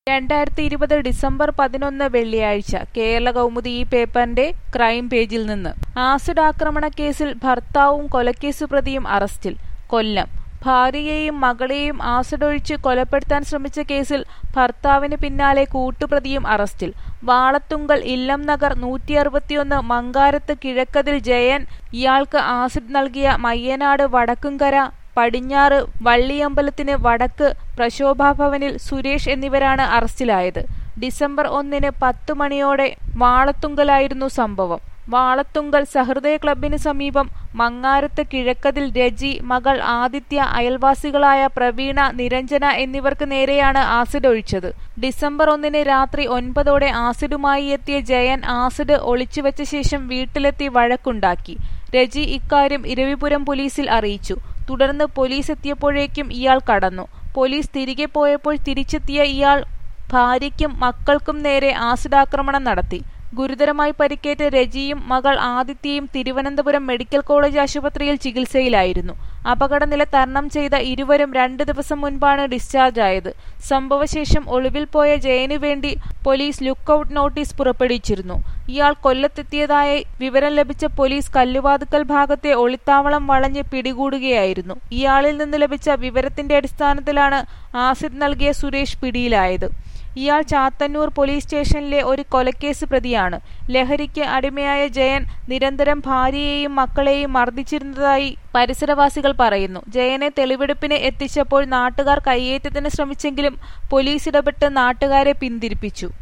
രണ്ടായിരത്തി ഇരുപത് ഡിസംബർ പതിനൊന്ന് വെള്ളിയാഴ്ച കേരള കൗമുദി ഈ പേപ്പറിന്റെ ക്രൈം പേജിൽ നിന്ന് ആസിഡ് ആക്രമണ കേസിൽ ഭർത്താവും കൊലക്കേസ് പ്രതിയും അറസ്റ്റിൽ കൊല്ലം ഭാര്യയെയും മകളെയും ആസിഡൊഴിച്ച് കൊലപ്പെടുത്താൻ ശ്രമിച്ച കേസിൽ ഭർത്താവിന് പിന്നാലെ കൂട്ടുപ്രതിയും അറസ്റ്റിൽ വാളത്തുങ്കൽ ഇല്ലം നഗർ നൂറ്റി അറുപത്തിയൊന്ന് മങ്കാരത്ത് കിഴക്കതിൽ ജയൻ ഇയാൾക്ക് ആസിഡ് നൽകിയ മയ്യനാട് വടക്കുംകര പടിഞ്ഞാറ് വള്ളിയമ്പലത്തിന് വടക്ക് പ്രശോഭാഭവനിൽ സുരേഷ് എന്നിവരാണ് അറസ്റ്റിലായത് ഡിസംബർ ഒന്നിന് പത്തു മണിയോടെ വാളത്തുങ്കലായിരുന്നു സംഭവം വാളത്തുങ്കൽ സഹൃദയ ക്ലബിന് സമീപം മങ്ങാരത്ത് കിഴക്കതിൽ രജി മകൾ ആദിത്യ അയൽവാസികളായ പ്രവീണ നിരഞ്ജന എന്നിവർക്ക് നേരെയാണ് ആസിഡ് ഒഴിച്ചത് ഡിസംബർ ഒന്നിന് രാത്രി ഒൻപതോടെ ആസിഡുമായി എത്തിയ ജയൻ ആസിഡ് ഒളിച്ചുവെച്ച ശേഷം വീട്ടിലെത്തി വഴക്കുണ്ടാക്കി രജി ഇക്കാര്യം ഇരവിപുരം പോലീസിൽ അറിയിച്ചു തുടർന്ന് പോലീസ് എത്തിയപ്പോഴേക്കും ഇയാൾ കടന്നു പോലീസ് തിരികെ പോയപ്പോൾ തിരിച്ചെത്തിയ ഇയാൾ ഭാര്യയ്ക്കും മക്കൾക്കും നേരെ ആസിഡാക്രമണം നടത്തി ഗുരുതരമായി പരിക്കേറ്റ രജിയും മകൾ ആദിത്യയും തിരുവനന്തപുരം മെഡിക്കൽ കോളേജ് ആശുപത്രിയിൽ ചികിത്സയിലായിരുന്നു അപകടനില തരണം ചെയ്ത ഇരുവരും രണ്ടു ദിവസം മുൻപാണ് ഡിസ്ചാർജ് ആയത് സംഭവശേഷം ഒളിവിൽ പോയ ജയനു വേണ്ടി പോലീസ് ലുക്കൌട്ട് നോട്ടീസ് പുറപ്പെടുവിച്ചിരുന്നു ഇയാൾ കൊല്ലത്തെത്തിയതായി വിവരം ലഭിച്ച പോലീസ് കല്ലുവാതുക്കൽ ഭാഗത്തെ ഒളിത്താവളം വളഞ്ഞ് പിടികൂടുകയായിരുന്നു ഇയാളിൽ നിന്ന് ലഭിച്ച വിവരത്തിന്റെ അടിസ്ഥാനത്തിലാണ് ആസിഡ് നൽകിയ സുരേഷ് പിടിയിലായത് ഇയാൾ ചാത്തന്നൂർ പോലീസ് സ്റ്റേഷനിലെ ഒരു കൊലക്കേസ് പ്രതിയാണ് ലഹരിക്ക് അടിമയായ ജയൻ നിരന്തരം ഭാര്യയെയും മക്കളെയും മർദ്ദിച്ചിരുന്നതായി പരിസരവാസികൾ പറയുന്നു ജയനെ തെളിവെടുപ്പിന് എത്തിച്ചപ്പോൾ നാട്ടുകാർ കയ്യേറ്റത്തിന് ശ്രമിച്ചെങ്കിലും പോലീസ് ഇടപെട്ട് നാട്ടുകാരെ പിന്തിരിപ്പിച്ചു